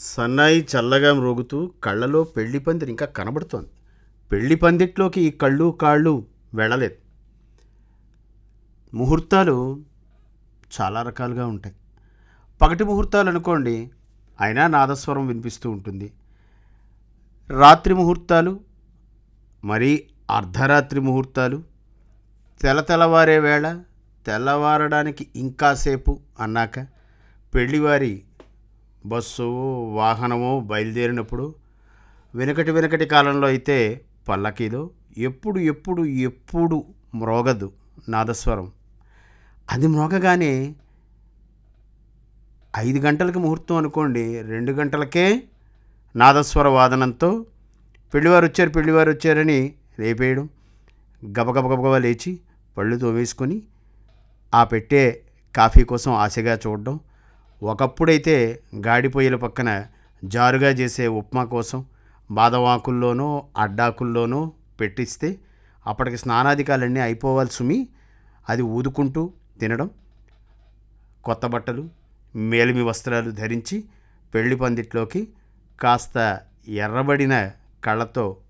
సన్నాయి చల్లగా మ్రోగుతూ కళ్ళలో పెళ్లి పందిరి ఇంకా కనబడుతోంది పెళ్లి పందిట్లోకి ఈ కళ్ళు కాళ్ళు వెళ్ళలేదు ముహూర్తాలు చాలా రకాలుగా ఉంటాయి పగటి ముహూర్తాలు అనుకోండి అయినా నాదస్వరం వినిపిస్తూ ఉంటుంది రాత్రి ముహూర్తాలు మరీ అర్ధరాత్రి ముహూర్తాలు తెల తెల్లవారే వేళ తెల్లవారడానికి ఇంకాసేపు అన్నాక పెళ్లివారి బస్సు వాహనమో బయలుదేరినప్పుడు వెనకటి వెనకటి కాలంలో అయితే పల్లకీలో ఎప్పుడు ఎప్పుడు ఎప్పుడు మ్రోగదు నాదస్వరం అది మ్రోగగానే ఐదు గంటలకు ముహూర్తం అనుకోండి రెండు గంటలకే నాదస్వర వాదనంతో పెళ్లివారు వచ్చారు పెళ్లివారు వచ్చారని రేపేయడం గబగబ గబగబా లేచి పళ్ళు తోమేసుకొని ఆ పెట్టే కాఫీ కోసం ఆశగా చూడడం ఒకప్పుడైతే గాడి పొయ్యిల పక్కన జారుగా చేసే ఉప్మా కోసం బాదవాకుల్లోనో అడ్డాకుల్లోనో పెట్టిస్తే అప్పటికి స్నానాధికాలన్నీ అయిపోవాలి సుమి అది ఊదుకుంటూ తినడం కొత్త బట్టలు మేలిమి వస్త్రాలు ధరించి పెళ్లి పందిట్లోకి కాస్త ఎర్రబడిన కళ్ళతో